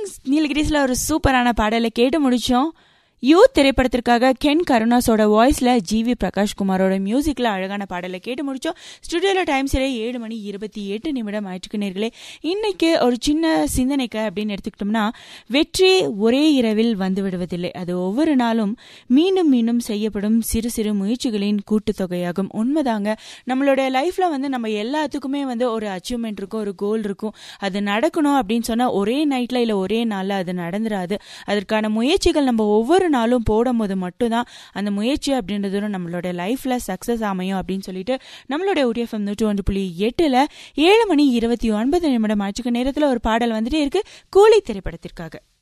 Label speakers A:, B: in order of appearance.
A: Kings நீலகிரிஸ்ல ஒரு சூப்பரான பாடலை கேட்டு முடிச்சோம் யூ திரைப்படத்திற்காக கென் கருணாஸோட வாய்ஸ்ல ஜிவி பிரகாஷ் குமாரோட மியூசிக்ல அழகான பாடலை கேட்டு முடிச்சோம் ஸ்டுடியோல டைம் சரி ஏழு மணி இருபத்தி எட்டு நிமிடம் ஆயிட்டுக்கு நேர்களே இன்னைக்கு ஒரு சின்ன சிந்தனைக்கு அப்படின்னு எடுத்துக்கிட்டோம்னா வெற்றி ஒரே இரவில் வந்து விடுவதில்லை அது ஒவ்வொரு நாளும் மீண்டும் மீண்டும் செய்யப்படும் சிறு சிறு முயற்சிகளின் கூட்டுத்தொகையாகும் உண்மைதாங்க நம்மளோட லைஃப்ல வந்து நம்ம எல்லாத்துக்குமே வந்து ஒரு அச்சீவ்மெண்ட் இருக்கும் ஒரு கோல் இருக்கும் அது நடக்கணும் அப்படின்னு சொன்னா ஒரே நைட்ல இல்ல ஒரே நாள்ல அது நடந்துராது அதற்கான முயற்சிகள் நம்ம ஒவ்வொரு நாளும் போடும்போது மட்டும்தான் அந்த முயற்சி அப்படின்றது நம்மளோட லைஃப்ல சக்சஸ் அமையும் அப்படின்னு சொல்லிட்டு நம்மளுடைய உடிஎஃப்எம் நூற்றி ஒன்று புள்ளி எட்டுல ஏழு மணி இருபத்தி ஒன்பது நிமிடம் ஆச்சுக்கு நேரத்துல ஒரு பாடல் வந்துட்டே இருக்கு கூலி திரைப்படத்திற்காக